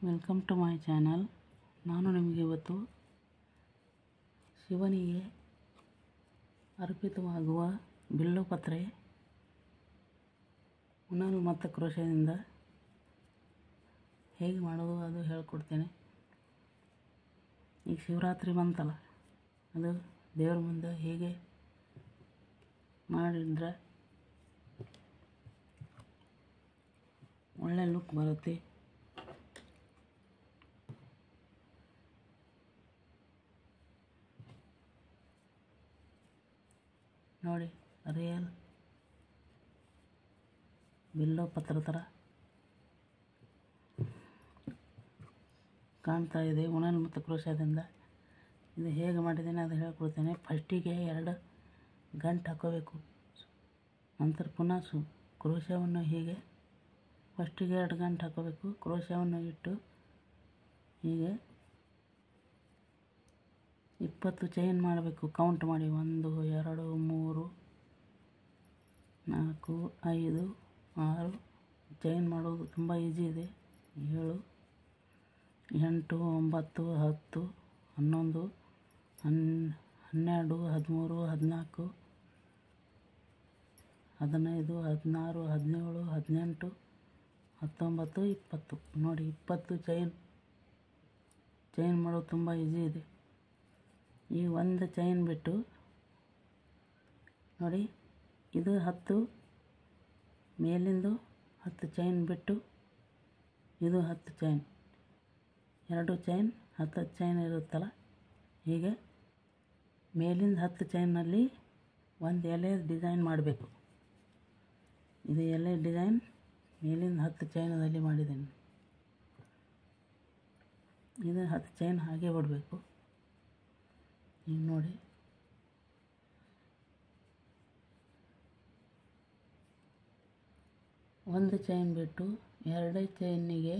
welcome to my channel ನಾನು ನಿಮಗೆ ಇವತ್ತು ಶಿವನಿಗೆ ಅರ್ಪಿತವಾಗುವ ಬಿಲ್ಲುಪತ್ರೆ ಉಣಲ್ ಮತ್ತು ಕ್ರೋಶದಿಂದ ಹೇಗೆ ಮಾಡೋದು ಅದು ಹೇಳ್ಕೊಡ್ತೇನೆ ಈಗ ಶಿವರಾತ್ರಿ ಬಂತಲ್ಲ ಅದು ದೇವ್ರ ಮುಂದೆ ಹೇಗೆ ಮಾಡಿದ್ರೆ ಒಳ್ಳೆ ಲುಕ್ ಬರುತ್ತೆ ನೋಡಿ ರಿಯಲ್ ಬಿಲ್ಲೋ ಪತ್ರ ಥರ ಕಾಣ್ತಾ ಇದೆ ಉಣಲ್ ಮತ್ತು ಕ್ರೋಶದಿಂದ ಇದು ಹೇಗೆ ಮಾಡಿದ್ದೇನೆ ಅದು ಹೇಳ್ಕೊಡ್ತೇನೆ ಫಸ್ಟಿಗೆ ಎರಡು ಗಂಟು ಹಾಕೋಬೇಕು ನಂತರ ಪುನಃ ಸು ಕ್ರೋಶವನ್ನು ಹೀಗೆ ಫಸ್ಟಿಗೆ ಎರಡು ಗಂಟು ಹಾಕೋಬೇಕು ಕ್ರೋಶವನ್ನು ಇಟ್ಟು ಹೀಗೆ ಇಪ್ಪತ್ತು ಚೈನ್ ಮಾಡಬೇಕು ಕೌಂಟ್ ಮಾಡಿ ಒಂದು ಎರಡು ಮೂರು ನಾಲ್ಕು ಐದು ಆರು ಚೈನ್ ಮಾಡೋದು ತುಂಬ ಈಸಿ ಇದೆ ಏಳು ಎಂಟು ಒಂಬತ್ತು ಹತ್ತು ಹನ್ನೊಂದು ಹನ್ ಹನ್ನೆರಡು ಹದಿಮೂರು ಹದಿನಾಲ್ಕು ಹದಿನೈದು ಹದಿನಾರು ಹದಿನೇಳು ಹದಿನೆಂಟು ಹತ್ತೊಂಬತ್ತು ಇಪ್ಪತ್ತು ನೋಡಿ ಇಪ್ಪತ್ತು ಚೈನ್ ಚೈನ್ ಮಾಡೋದು ತುಂಬ ಈಸಿ ಇದೆ ಈ ಒಂದು ಚೈನ್ ಬಿಟ್ಟು ನೋಡಿ ಇದು ಹತ್ತು ಮೇಲಿಂದು ಹತ್ತು ಚೈನ್ ಬಿಟ್ಟು ಇದು ಹತ್ತು ಚೈನ್ ಎರಡು ಚೈನ್ ಹತ್ತು ಹತ್ತು ಚೈನ್ ಇರುತ್ತಲ್ಲ ಹೀಗೆ ಮೇಲಿಂದ ಹತ್ತು ಚೈನಲ್ಲಿ ಒಂದು ಎಲೆ ಡಿಸೈನ್ ಮಾಡಬೇಕು ಇದು ಎಲೆ ಡಿಸೈನ್ ಮೇಲಿಂದ ಹತ್ತು ಚೈನದಲ್ಲಿ ಮಾಡಿದ್ದೇನೆ ಇದು ಹತ್ತು ಚೈನ್ ಹಾಗೆ ಬಿಡಬೇಕು ಈಗ ನೋಡಿ ಒಂದು ಚೈನ್ ಬಿಟ್ಟು ಎರಡೇ ಚೈನಿಗೆ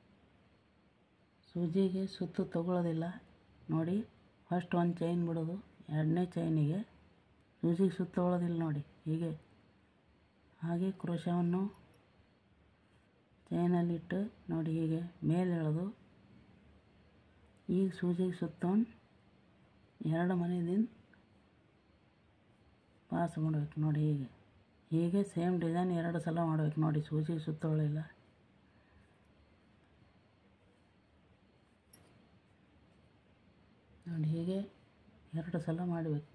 ಸೂಜಿಗೆ ಸುತ್ತು ತಗೊಳ್ಳೋದಿಲ್ಲ ನೋಡಿ ಫಸ್ಟ್ ಒಂದು ಚೈನ್ ಬಿಡೋದು ಎರಡನೇ ಚೈನಿಗೆ ಸೂಜಿಗೆ ಸುತ್ತು ತಗೊಳ್ಳೋದಿಲ್ಲ ನೋಡಿ ಹೀಗೆ ಹಾಗೆ ಕ್ರೋಶವನ್ನು ಚೈನಲ್ಲಿಟ್ಟು ನೋಡಿ ಹೀಗೆ ಮೇಲೆ ಎಳೆದು ಈಗ ಸೂಜಿಗೆ ಸುತ್ತಕೊಂಡು ಎರಡು ಮನೆದಿಂದ ಪಾಸ್ ಮಾಡಬೇಕು ನೋಡಿ ಹೀಗೆ ಹೀಗೆ ಸೇಮ್ ಡಿಸೈನ್ ಎರಡು ಸಲ ಮಾಡಬೇಕು ನೋಡಿ ಸೂಜಿಗೆ ಸುತ್ತೊಳಿಲ್ಲ ನೋಡಿ ಹೀಗೆ ಎರಡು ಸಲ ಮಾಡಬೇಕು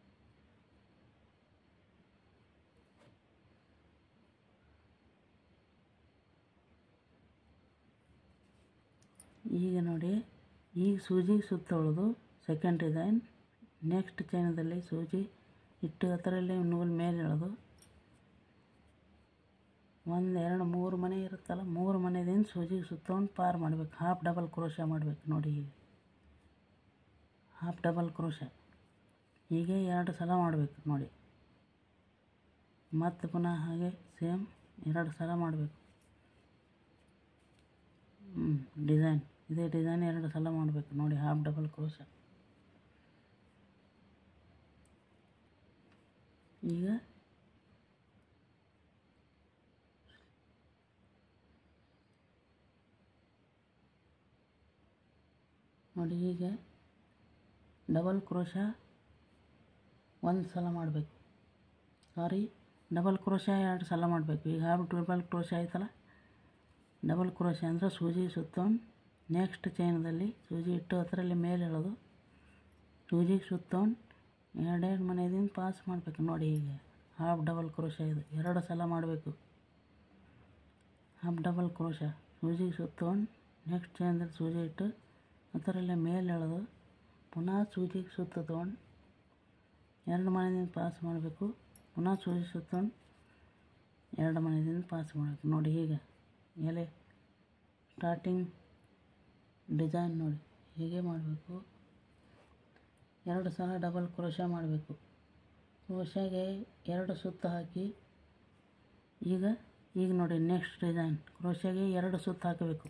ಈಗ ನೋಡಿ ಈಗ ಸೂಜಿಗೆ ಸುತ್ತೊಳೋದು ಸೆಕೆಂಡ್ ಡಿಸೈನ್ ನೆಕ್ಸ್ಟ್ ಚೈನದಲ್ಲಿ ಸೂಜಿ ಇಟ್ಟು ಅದರಲ್ಲಿ ನೂಲು ಮೇಲೆ ಎಳೆದು ಒಂದು ಎರಡು ಮೂರು ಮನೆ ಇರುತ್ತಲ್ಲ ಮೂರು ಮನೆದಿಂದ ಸೂಜಿಗೆ ಸುತ್ತಕೊಂಡು ಪಾರ್ ಮಾಡಬೇಕು ಹಾಫ್ ಡಬಲ್ ಕ್ರೋಶ ಮಾಡಬೇಕು ನೋಡಿ ಹೀಗೆ ಹಾಫ್ ಡಬಲ್ ಕ್ರೋಶ ಹೀಗೆ ಎರಡು ಸಲ ಮಾಡಬೇಕು ನೋಡಿ ಮತ್ತು ಪುನಃ ಹಾಗೆ ಸೇಮ್ ಎರಡು ಸಲ ಮಾಡಬೇಕು ಹ್ಞೂ ಡಿಸೈನ್ ಇದೇ ಡಿಸೈನ್ ಎರಡು ಸಲ ಮಾಡಬೇಕು ನೋಡಿ ಹಾಫ್ ಡಬಲ್ ಕ್ರೋಶ ಈಗ ನೋಡಿ ಹೀಗೆ ಡಬಲ್ ಕ್ರೋಶ ಒಂದು ಸಲ ಮಾಡಬೇಕು ಸಾರಿ ಡಬಲ್ ಕ್ರೋಶ ಎರಡು ಸಲ ಮಾಡಬೇಕು ಈಗ ಹಾಫ್ ಡಬಲ್ ಕ್ರೋಶ ಆಯ್ತಲ್ಲ ಡಬಲ್ ಕ್ರೋಶ ಅಂದರೆ ಸೂಜಿ ಸುತ್ತಕೊಂಡು ನೆಕ್ಸ್ಟ್ ಚೈನದಲ್ಲಿ ಸೂಜಿ ಇಟ್ಟು ಅದರಲ್ಲಿ ಮೇಲೆ ಎಳೆದು ಸೂಜಿಗೆ ಸುತ್ತಕೊಂಡು ಎರಡೆರಡು ಮನೆಯಿಂದ ಪಾಸ್ ಮಾಡಬೇಕು ನೋಡಿ ಹೀಗೆ ಹಾಫ್ ಡಬಲ್ ಕ್ರೋಶ ಇದು ಎರಡು ಸಲ ಮಾಡಬೇಕು ಹಾಫ್ ಡಬಲ್ ಕ್ರೋಶ ಸೂಜಿಗೆ ಸುತ್ತಕೊಂಡು ನೆಕ್ಸ್ಟ್ ಚೈನದಲ್ಲಿ ಸೂಜಿ ಇಟ್ಟು ಅದರಲ್ಲೇ ಮೇಲೆ ಎಳೆದು ಪುನಃ ಸೂಜಿಗೆ ಸುತ್ತ ತೊಗೊಂಡು ಎರಡು ಮನೆಯಿಂದ ಪಾಸ್ ಮಾಡಬೇಕು ಪುನಃ ಸೂಜಿ ಸುತ್ತಕೊಂಡು ಎರಡು ಮನೆಯಿಂದ ಪಾಸ್ ಮಾಡಬೇಕು ನೋಡಿ ಹೀಗೆ ಎಲೆ ಸ್ಟಾರ್ಟಿಂಗ್ ಡಿಸೈನ್ ನೋಡಿ ಹೀಗೆ ಮಾಡಬೇಕು ಎರಡು ಸಲ ಡಬಲ್ ಕ್ರೋಶ ಮಾಡಬೇಕು ಕ್ರೋಶಾಗೆ ಎರಡು ಸುತ್ತು ಹಾಕಿ ಈಗ ಈಗ ನೋಡಿ ನೆಕ್ಸ್ಟ್ ಡಿಸೈನ್ ಕ್ರೋಶಾಗೆ ಎರಡು ಸುತ್ತು ಹಾಕಬೇಕು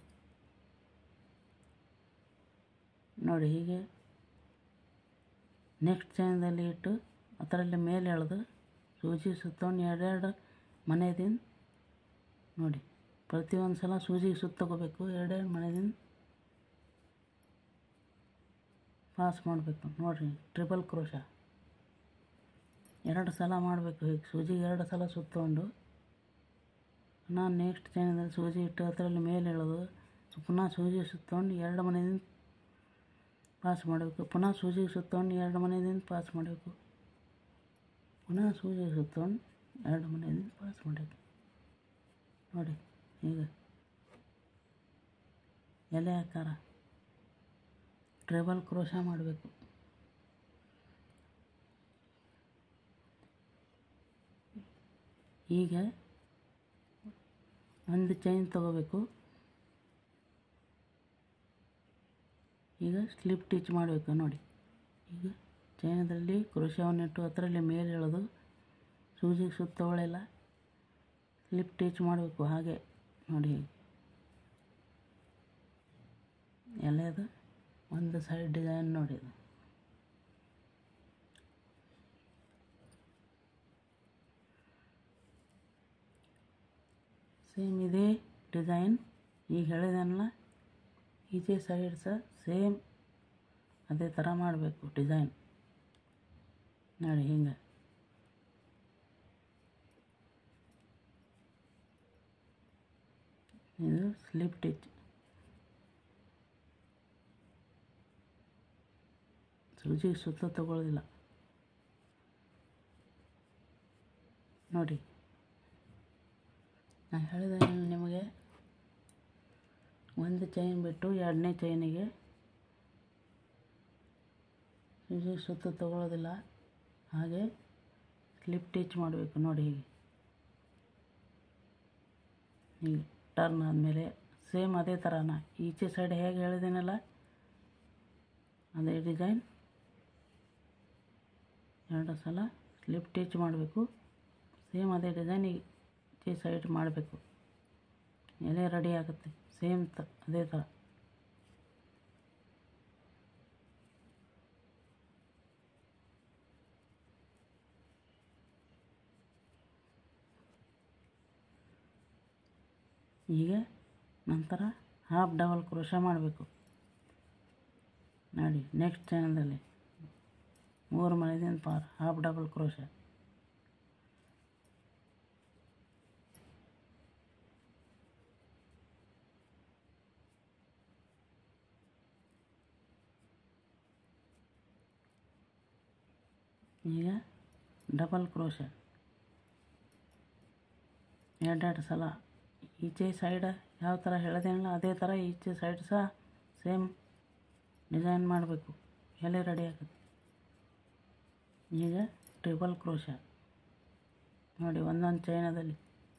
ನೋಡಿ ಹೀಗೆ ನೆಕ್ಸ್ಟ್ ಚೈನದಲ್ಲಿ ಇಟ್ಟು ಅದರಲ್ಲಿ ಮೇಲೆ ಎಳೆದು ಸೂಜಿ ಸುತ್ತಕೊಂಡು ಎರಡೆರಡು ಮನೆದಿಂದ ನೋಡಿ ಪ್ರತಿಯೊಂದು ಸಲ ಸೂಜಿಗೆ ಸುತ್ತ ತಗೋಬೇಕು ಎರಡೆರಡು ಮನೆದಿಂದ ಪಾಸ್ ಮಾಡಬೇಕು ನೋಡಿರಿ ಟ್ರಿಬಲ್ ಕ್ರೋಶ ಎರಡು ಸಲ ಮಾಡಬೇಕು ಈಗ ಸೂಜಿಗೆ ಎರಡು ಸಲ ಸುತ್ತಕೊಂಡು ನಾನು ನೆಕ್ಸ್ಟ್ ಚೈನದಲ್ಲಿ ಸೂಜಿ ಇಟ್ಟು ಅದರಲ್ಲಿ ಮೇಲೆ ಎಳೆದು ಪುನಃ ಸೂಜಿ ಸುತ್ತಕೊಂಡು ಎರಡು ಮನೆಯಿಂದ ಪಾಸ್ ಮಾಡಬೇಕು ಪುನಃ ಸೂಜಿಗೆ ಸುತ್ತಕೊಂಡು ಎರಡು ಮನೆಯಿಂದ ಪಾಸ್ ಮಾಡಬೇಕು ಪುನಃ ಸೂಜಿಗೆ ಸುತ್ತಕೊಂಡು ಎರಡು ಮನೆಯಿಂದ ಪಾಸ್ ಮಾಡಬೇಕು ನೋಡಿ ಈಗ ಎಲೆ ಆಕಾರ ಟ್ರೇಬಲ್ ಕ್ರೋಶ ಮಾಡಬೇಕು ಈಗ ಒಂದು ಚೈನ್ ತಗೋಬೇಕು ಈಗ ಸ್ಲಿಪ್ ಟಿಚ್ ಮಾಡಬೇಕು ನೋಡಿ ಈಗ ಚೈನದಲ್ಲಿ ಕ್ರೋಶವನ್ನಿಟ್ಟು ಅದರಲ್ಲಿ ಮೇಲೆ ಎಳೆದು ಸೂಜಿಗೆ ಸುತ್ತವಳೆಲ್ಲ ಸ್ಲಿಪ್ ಟಿಚ್ ಮಾಡಬೇಕು ಹಾಗೆ ನೋಡಿ ಹೀಗೆ ಎಲೆದು ಒಂದು ಸೈಡ್ ಡಿಸೈನ್ ನೋಡಿ ಇದು ಸೇಮ್ ಇದೇ ಡಿಸೈನ್ ಈಗ ಹೇಳಿದೆನಲ್ಲ ಈಚೆ ಸೈಡ್ ಸಹ ಸೇಮ್ ಅದೇ ಥರ ಮಾಡಬೇಕು ಡಿಸೈನ್ ನೋಡಿ ಹಿಂಗೆ ಇದು ಸ್ಲಿಪ್ ಟಿಚ್ ಸೂಜಿಗೆ ಸುತ್ತ ತಗೊಳ್ಳೋದಿಲ್ಲ ನೋಡಿ ನಾನು ಹೇಳಿದೆ ನಿಮಗೆ ಒಂದು ಚೈನ್ ಬಿಟ್ಟು ಎರಡನೇ ಚೈನಿಗೆ ಸೂಜಿಗೆ ಸುತ್ತ ತಗೊಳ್ಳೋದಿಲ್ಲ ಹಾಗೆ ಸ್ಲಿಪ್ ಟಿಚ್ ಮಾಡಬೇಕು ನೋಡಿ ಹೀಗೆ ಹೀಗೆ ಟರ್ನ್ ಆದಮೇಲೆ ಸೇಮ್ ಅದೇ ಥರನ ಈಚೆ ಸೈಡ್ ಹೇಗೆ ಹೇಳಿದ್ದೀನಲ್ಲ ಅದೇ ಡಿಸೈನ್ ಎರಡು ಸಲ ಸ್ಲಿಪ್ ಟಿಚ್ ಮಾಡಬೇಕು ಸೇಮ್ ಅದೇ ಡಿಸೈನ್ ಈಚೆ ಸೈಡ್ ಮಾಡಬೇಕು ಎಲೆ ರೆಡಿ ಆಗುತ್ತೆ ಸೇಮ್ ತ ಅದೇ ಥರ ಈಗ ನಂತರ ಹಾಫ್ ಡಬಲ್ ಕ್ರೋಶ ಮಾಡಬೇಕು ನೋಡಿ ನೆಕ್ಸ್ಟ್ ಚಾನಲ್ದಲ್ಲಿ ಮೂರು ಮನೆದಿಂದ ಪಾರ್ ಹಾಫ್ ಡಬಲ್ ಕ್ರೋಶ ಈಗ ಡಬಲ್ ಕ್ರೋಶ ಎರಡೆರಡು ಸಲ ಈಚೆ ಸೈಡ್ ಯಾವ ಥರ ಹೇಳಿದೆನಲ್ಲ ಅದೇ ಥರ ಈಚೆ ಸೈಡ್ ಸಹ ಸೇಮ್ ಡಿಸೈನ್ ಮಾಡಬೇಕು ಎಲೆ ರೆಡಿ ಆಗುತ್ತೆ ಈಗ ಟ್ರಿಬಲ್ ಕ್ರೋಶ ನೋಡಿ ಒಂದೊಂದು ಚೈನದಲ್ಲಿ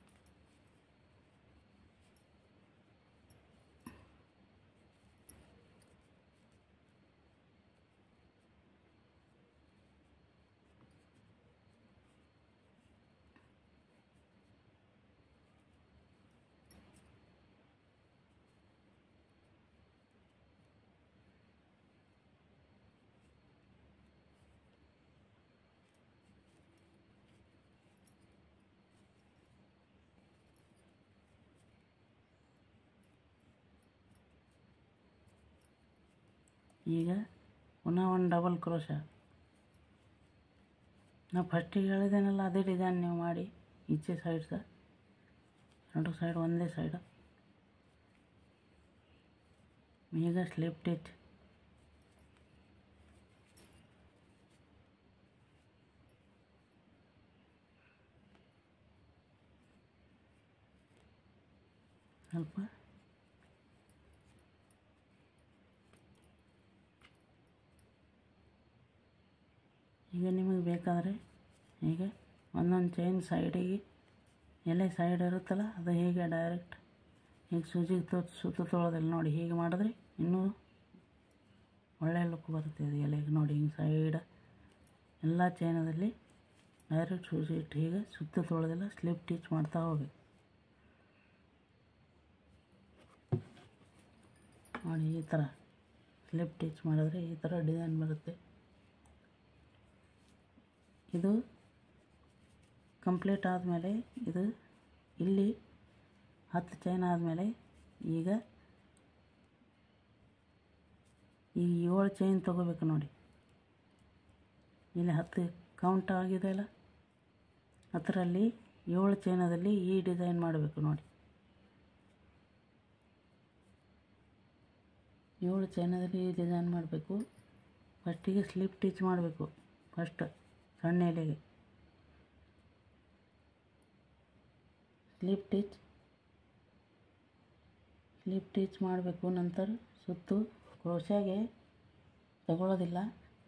ಈಗ ಪುನಃ ಒಂದು ಡಬಲ್ ಕ್ರೋಶ ನಾ ಫಸ್ಟಿಗೆ ಹೇಳಿದ್ದೇನಲ್ಲ ಅದೇ ಡಿಸೈನ್ ನೀವು ಮಾಡಿ ಈಚೆ ಸೈಡ್ ಸಹ ಎರಡು ಸೈಡ್ ಒಂದೇ ಸೈಡ್ ಈಗ ಸ್ಲಿಪ್ ಟಿಚ್ ಸ್ವಲ್ಪ ಈಗ ನಿಮಗೆ ಬೇಕಾದರೆ ಈಗ ಒಂದೊಂದು ಚೈನ್ ಸೈಡಿಗೆ ಎಲೆ ಸೈಡ್ ಇರುತ್ತಲ್ಲ ಅದು ಹೀಗೆ ಡೈರೆಕ್ಟ್ ಈಗ ಸೂಜಿಗೆ ತೋ ಸುತ್ತ ತೊಳೋದಿಲ್ಲ ನೋಡಿ ಹೀಗೆ ಮಾಡಿದ್ರೆ ಇನ್ನೂ ಒಳ್ಳೆಯ ಲುಕ್ ಬರುತ್ತೆ ಅದು ಎಲೆಗೆ ನೋಡಿ ಹಿಂಗೆ ಸೈಡ್ ಎಲ್ಲ ಚೈನದಲ್ಲಿ ಡೈರೆಕ್ಟ್ ಸೂಜಿ ಇಟ್ಟು ಹೀಗೆ ಸುತ್ತ ತೊಳೆದಿಲ್ಲ ಸ್ಲಿಪ್ ಟೀಚ್ ಮಾಡ್ತಾ ಹೋಗ್ಬೇಕು ನೋಡಿ ಈ ಥರ ಸ್ಲಿಪ್ ಟೀಚ್ ಮಾಡಿದ್ರೆ ಈ ಥರ ಡಿಸೈನ್ ಬರುತ್ತೆ ಇದು ಕಂಪ್ಲೀಟ್ ಆದಮೇಲೆ ಇದು ಇಲ್ಲಿ ಹತ್ತು ಚೈನ್ ಆದಮೇಲೆ ಈಗ ಈಗ ಏಳು ಚೈನ್ ತೊಗೋಬೇಕು ನೋಡಿ ಇಲ್ಲಿ ಹತ್ತು ಕೌಂಟ್ ಆಗಿದೆ ಅಲ್ಲ ಅದರಲ್ಲಿ ಏಳು ಚೈನದಲ್ಲಿ ಈ ಡಿಸೈನ್ ಮಾಡಬೇಕು ನೋಡಿ ಏಳು ಚೈನದಲ್ಲಿ ಈ ಡಿಸೈನ್ ಮಾಡಬೇಕು ಫಸ್ಟಿಗೆ ಸ್ಲಿಪ್ ಟಿಚ್ ಮಾಡಬೇಕು ಫಸ್ಟ್ ಸಣ್ಣ ಎಲೆಗೆ ಸ್ಲಿಪ್ ಟಿಚ್ ಸ್ಲಿಪ್ ಟಿಚ್ ಮಾಡಬೇಕು ನಂತರ ಸುತ್ತು ಕ್ರೋಶಾಗೆ ತಗೊಳ್ಳೋದಿಲ್ಲ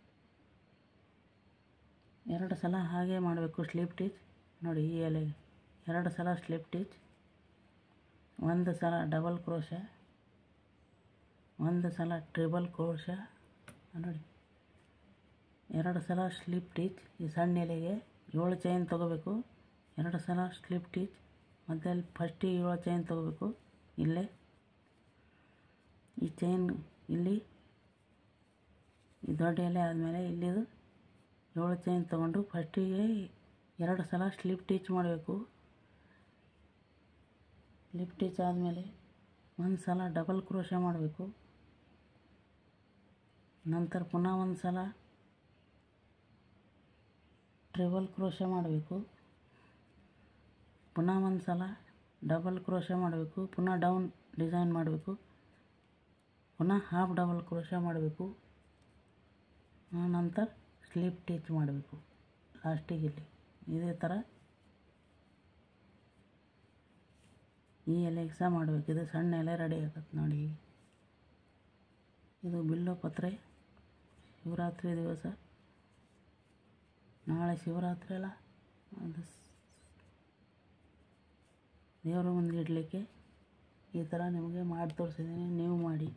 ಎರಡು ಸಲ ಹಾಗೆ ಮಾಡಬೇಕು ಸ್ಲಿಪ್ ಟಿಚ್ ನೋಡಿ ಈ ಎಲೆಗೆ ಎರಡು ಸಲ ಸ್ಲಿಪ್ ಟಿಚ್ ಒಂದು ಸಲ ಡಬಲ್ ಕ್ರೋಶ ಒಂದು ಸಲ ಟ್ರಿಬಲ್ ಕ್ರೋಶ ನೋಡಿ ಎರಡು ಸಲ ಸ್ಲಿಪ್ ಟೀಚ್ ಈ ಸಣ್ಣ ಎಲೆಗೆ ಏಳು ಚೈನ್ ತೊಗೋಬೇಕು ಎರಡು ಸಲ ಸ್ಲಿಪ್ ಟೀಚ್ ಮತ್ತು ಅಲ್ಲಿ ಫಸ್ಟಿಗೆ ಏಳು ಚೈನ್ ತೊಗೋಬೇಕು ಇಲ್ಲೇ ಈ ಚೈನ್ ಇಲ್ಲಿ ಈ ದೊಡ್ಡ ಎಲೆ ಆದಮೇಲೆ ಇಲ್ಲಿದು ಏಳು ಚೈನ್ ತೊಗೊಂಡು ಫಸ್ಟಿಗೆ ಎರಡು ಸಲ ಸ್ಲಿಪ್ ಟೀಚ್ ಮಾಡಬೇಕು ಸ್ಲಿಪ್ ಟೀಚ್ ಆದಮೇಲೆ ಒಂದು ಸಲ ಡಬಲ್ ಕ್ರೋಶ ಮಾಡಬೇಕು ನಂತರ ಪುನಃ ಒಂದು ಸಲ ಟ್ರಿಬಲ್ ಕ್ರೋಶ ಮಾಡಬೇಕು ಪುನಃ ಒಂದು ಸಲ ಡಬಲ್ ಕ್ರೋಶ ಮಾಡಬೇಕು ಪುನಃ ಡೌನ್ ಡಿಸೈನ್ ಮಾಡಬೇಕು ಪುನಃ ಹಾಫ್ ಡಬಲ್ ಕ್ರೋಶ ಮಾಡಬೇಕು ನಂತರ ಸ್ಲಿಪ್ ಟೀಚ್ ಮಾಡಬೇಕು ಲಾಸ್ಟಿಗೆ ಇಲ್ಲಿ ಇದೇ ಥರ ಈ ಎಲೆಗೆ ಸಹ ಮಾಡಬೇಕು ಇದು ಸಣ್ಣ ಎಲೆ ರೆಡಿ ಆಗತ್ತೆ ನೋಡಿ ಇದು ಬಿಲ್ವ ಪತ್ರೆ ಶಿವರಾತ್ರಿ ದಿವಸ ನಾಳೆ ಶಿವರಾತ್ರಿ ಅಲ್ಲ ಅದು ದೇವರ ಮುಂದೆ ಇಡಲಿಕ್ಕೆ ಈ ಥರ ನಿಮಗೆ ಮಾಡಿ ತೋರಿಸಿದ್ದೀನಿ ನೀವು ಮಾಡಿ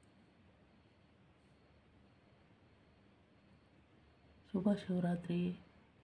ಶುಭ ಶಿವರಾತ್ರಿ